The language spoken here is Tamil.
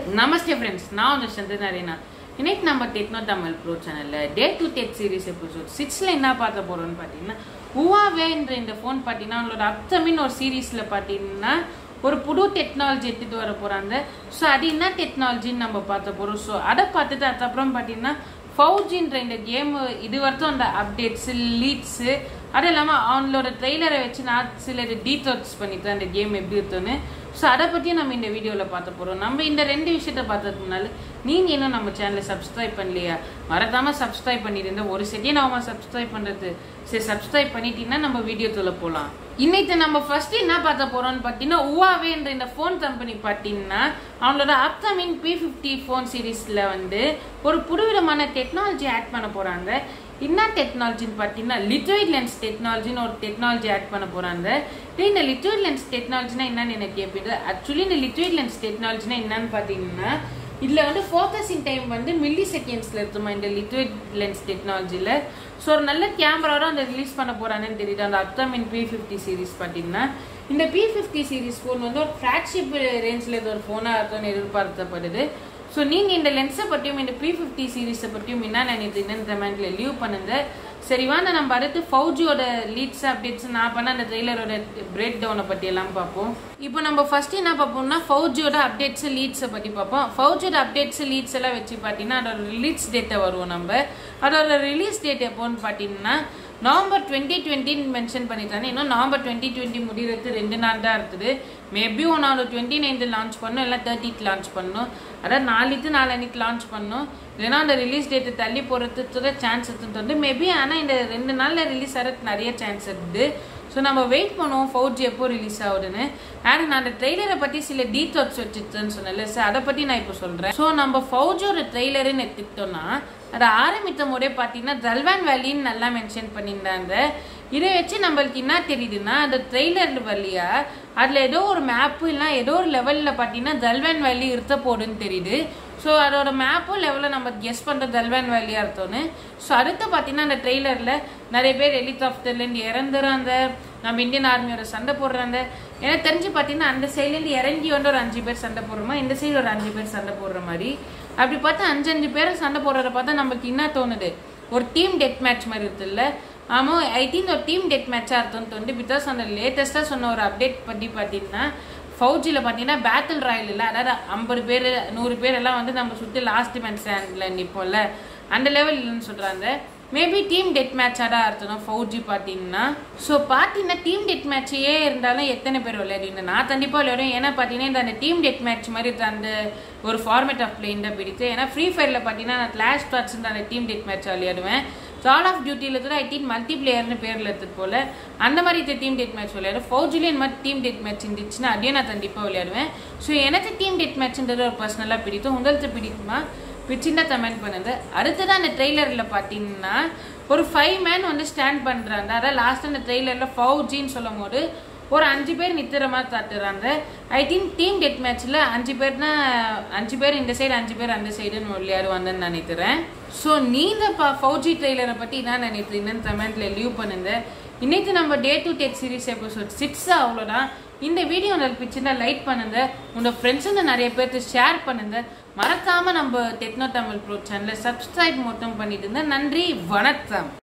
நமஸ்தே ஃப்ரெண்ட்ஸ் நான் வந்து சந்திரநாரேனா இன்னைக்கு நம்ம டெக்னோ தமிழ் ப்ரோ சேனலில் day to tech series episode சிக்ஸில் என்ன பார்க்க போகிறோம்னு பார்த்தீங்கன்னா ஹுவாவேன்ற இந்த ஃபோன் பார்த்தீங்கன்னா அவங்களோட அப்கமிங் ஒரு சீரீஸில் பார்த்தீங்கன்னா ஒரு புது டெக்னாலஜி எடுத்துகிட்டு வர போகிறாங்க ஸோ அது என்ன டெக்னாலஜின்னு நம்ம பார்த்த போகிறோம் ஸோ அதை பார்த்துட்டு அதுக்கப்புறம் பார்த்தீங்கன்னா ஃபவுஜின்ற இந்த கேம் இது வரைக்கும் அந்த அப்டேட்ஸு லீட்ஸு அது இல்லாமல் அவங்களோட ட்ரெய்லரை வச்சு நான் சில டீடாட்ஸ் பண்ணிட்டேன் அந்த கேம் எப்படி இருக்குன்னு ஸோ அதை பற்றியும் நம்ம இந்த வீடியோவில் பார்த்த போகிறோம் நம்ம இந்த ரெண்டு விஷயத்த பார்த்ததுக்கு முன்னால நீங்கள் இன்னும் நம்ம சேனலை சப்ஸ்கிரைப் பண்ணலையா மறக்காமல் சப்ஸ்கிரைப் பண்ணிடுங்க ஒரு செகண்ட் ஆகாம சப்ஸ்கிரைப் பண்ணுறது சரி சப்ஸ்கிரைப் பண்ணிட்டீங்கன்னா நம்ம வீடியோக்குள்ள போகலாம் இன்னைக்கு நம்ம ஃபர்ஸ்ட் என்ன பார்க்க போறோம்னு பார்த்தீங்கன்னா உவாவேன்ற இந்த ஃபோன் கம்பெனி பார்த்தீங்கன்னா அவங்களோட அப்கமிங் பி ஃபிஃப்டி ஃபோன் சீரீஸில் வந்து ஒரு புதுவிதமான டெக்னாலஜி ஆட் பண்ண போகிறாங்க என்ன டெக்னாலஜின்னு பார்த்தீங்கன்னா லிட்வைட் லென்ஸ் டெக்னாலஜின்னு ஒரு டெக்னாலஜி ஆட் பண்ண போகிறாங்க இந்த லிட்வைட் லென்ஸ் டெக்னாலஜினா என்னன்னு எனக்கு கேட்பீங்க ஆக்சுவலி இந்த லிட்வைட் லென்ஸ் டெக்னாலஜினா என்னன்னு பார்த்தீங்கன்னா இதில் வந்து ஃபோக்கஸிங் டைம் வந்து மில்லி செகண்ட்ஸில் இருக்குமா இந்த லிட்வைட் லென்ஸ் டெக்னாலஜியில் ஸோ ஒரு நல்ல கேமராவோட அந்த ரிலீஸ் பண்ண போகிறாங்கன்னு தெரியுது அந்த அப்கமிங் பி ஃபிஃப்டி சீரிஸ் பார்த்தீங்கன்னா இந்த பி ஃபிஃப்டி சீரிஸ் ஃபோன் வந்து ஒரு ஃப்ளாக்ஷிப் ரேஞ்சில் இது ஒரு ஃபோனாக இருக்கும்னு எதிர்பார்க்கப்படுது ஸோ நீங்கள் இந்த லென்ஸை பற்றியும் இந்த பி ஃபிஃப்டி சீரீஸை பற்றியும் என்ன நினைக்கிறீங்கன்னு கமெண்ட்டில் லீவ் பண்ணுங்க சரி வாங்க நம்ம அடுத்து ஃபவுஜியோட லீட்ஸ் அப்டேட்ஸ் நான் பண்ண அந்த ட்ரெய்லரோட பிரேக் டவுனை பற்றி எல்லாம் பார்ப்போம் இப்போ நம்ம ஃபர்ஸ்ட் என்ன பார்ப்போம்னா ஃபவுஜியோட அப்டேட்ஸ் லீட்ஸை பற்றி பார்ப்போம் ஃபவுஜியோட அப்டேட்ஸ் லீட்ஸ் எல்லாம் வச்சு பார்த்தீங்கன்னா அதோட ரிலீஸ் டேட்டை வருவோம் நம்ம அதோட ரிலீஸ் டேட் எப்போன்னு பார்த்தீங்கன்னா நவம்பர் டுவெண்ட்டி டுவெண்ட்டின்னு மென்ஷன் பண்ணிட்டாங்க இன்னும் நவம்பர் டுவெண்ட்டி டுவெண்ட்டி முடிகிறது ரெண்டு நாள் தான் இருக்குது மேபி ஒன்னாவது டுவெண்ட்டி நைன்த்து லான்ச் பண்ணணும் இல்லை தேர்ட்டிக்கு லான்ச் பண்ணணும் அதாவது நாளைக்கு நாளன்னைக்கு லான்ச் பண்ணணும் இல்லைன்னா அந்த ரிலீஸ் டேட்டு தள்ளி போகிறதுக்கு சான்ஸ் இருக்குது வந்து மேபி ஆனால் இந்த ரெண்டு நாளில் ரிலீஸ் ஆகிறதுக்கு நிறைய சான்ஸ் இருக்குது ஸோ நம்ம வெயிட் பண்ணுவோம் ஃபவுஜி எப்போ ரிலீஸ் ஆகுதுன்னு அண்ட் நான் அந்த ட்ரெய்லரை பற்றி சில டீடாட்ஸ் வச்சுட்டேன்னு சொன்னேன்ல சார் அதை பற்றி நான் இப்போ சொல்கிறேன் ஸோ நம்ம ஃபவுஜியோட ட்ரெய்லருன்னு எடுத்துக்கிட்டோம்னா அதை ஆரம்பித்த முறை பார்த்தீங்கன்னா ஜல்வான் வேலின்னு நல்லா மென்ஷன் பண்ணியிருந்தாங்க இதை வச்சு நம்மளுக்கு என்ன தெரியுதுன்னா அந்த ட்ரெய்லர் வழியா அதில் ஏதோ ஒரு மேப்பு இல்லை ஏதோ ஒரு லெவலில் பார்த்தீங்கன்னா ஜல்வான் வேலி இருக்க போடுன்னு தெரியுது ஸோ அதோட மேப்பும் லெவலில் நம்ம கெஸ் பண்ணுற ஜல்வான் வேலியாக இருந்தோன்னு ஸோ அடுத்து பார்த்தீங்கன்னா அந்த ட்ரெய்லரில் நிறைய பேர் ஹெலிகாப்டர்லேருந்து இறந்துறாங்க நம்ம இந்தியன் ஆர்மியோட சண்டை போடுறாங்க எனக்கு தெரிஞ்சு பார்த்தீங்கன்னா அந்த சைட்லேருந்து இறங்கி வந்து ஒரு அஞ்சு பேர் சண்டை போடுறோமா இந்த சைடு ஒரு அஞ்சு பேர் சண்டை போடுற மாதிரி அப்படி பார்த்தா அஞ்சு அஞ்சு பேர் சண்டை போடுறத பார்த்தா நம்மளுக்கு என்ன தோணுது ஒரு டீம் டெட் மேட்ச் மாதிரி இருக்குல்ல ஆமாம் ஐ திங்க் ஒரு டீம் டெட் மேட்சாக இருக்கும்னு தோணுது பிகாஸ் அந்த லேட்டஸ்ட்டாக சொன்ன ஒரு அப்டேட் பற்றி பார்த்தீங்கன்னா ஃபவுஜியில் பார்த்தீங்கன்னா பேட்டில் ராயல் இல்லை அதாவது ஐம்பது பேர் நூறு பேர் எல்லாம் வந்து நம்ம சுற்றி லாஸ்ட் மேன் ஸ்டாண்டில் நிற்போம்ல அந்த லெவல் இல்லைன்னு சொல்கிறாங்க மேபி டீம் டெட் மேட்சாக தான் இருக்கணும் ஃபவுஜி பார்த்தீங்கன்னா ஸோ பார்த்தீங்கன்னா டீம் டெட் மேட்சையே இருந்தாலும் எத்தனை பேர் விளையாடுவீங்க நான் கண்டிப்பாக விளையாடுவேன் ஏன்னா பார்த்தீங்கன்னா இந்த அந்த டீம் டெட் மேட்ச் மாதிரி அந்த ஒரு ஃபார்மேட் ஆஃப் பிளேன் தான் பிடித்து ஏன்னா ஃப்ரீ ஃபயரில் பார்த்தீங்கன்னா நான் கிளாஷ் டாட்ஸ் அந்த டீம் டெட் மேட்ச் விளையாடுவேன் கால் ஆஃப் டியூட்டியில் கூட ஐ திங்க் மல்டி பிளேயர்னு பேரில் எடுத்தது போல் அந்த மாதிரி டீம் டெட் மேட்ச் விளையாடுவேன் ஃபௌஜிலே இந்த மாதிரி டீம் டெட் மேட்ச் இருந்துச்சுன்னா அதையும் நான் கண்டிப்பாக விளையாடுவேன் ஸோ எனக்கு டீம் டெட் மேட்ச்ன்றது ஒரு பர்சனலாக பிடிக்கும் உங்களுக்கு பிடிக்குமா பிடிச்சிருந்தா கமெண்ட் பண்ணுங்க அடுத்ததான் அந்த ட்ரெய்லரில் பார்த்தீங்கன்னா ஒரு ஃபைவ் மேன் வந்து ஸ்டாண்ட் பண்ணுறாங்க அதான் லாஸ்ட் அந்த ட்ரெய்லரில் ஃபவுஜின்னு சொல்லும் போது ஒரு அஞ்சு பேர் நித்துற மாதிரி காட்டுறாங்க ஐ திங்க் டீம் டெட் மேட்ச்சில் அஞ்சு பேர்னா அஞ்சு பேர் இந்த சைடு அஞ்சு பேர் அந்த சைடுன்னு விளையாடுவாங்கன்னு நினைக்கிறேன் ஸோ நீங்கள் பா ஃபவுஜி ட்ரெய்லரை பற்றி என்ன நினைக்கிறீங்கன்னு கமெண்ட்டில் லீவ் பண்ணுங்க இன்னைக்கு நம்ம day to tech series episode six அவ்வளோதான் இந்த வீடியோ உங்களுக்கு பிடிச்சிருந்தா லைக் பண்ணுங்க உங்கள் ஃப்ரெண்ட்ஸுங்க நிறைய பேர்த்து ஷேர் பண்ணுங்க மறக்காம நம்ம டெக்னோ தமிழ் ப்ரோ சேனலை சப்ஸ்கிரைப் மட்டும் பண்ணிட்டு நன்றி வணக்கம்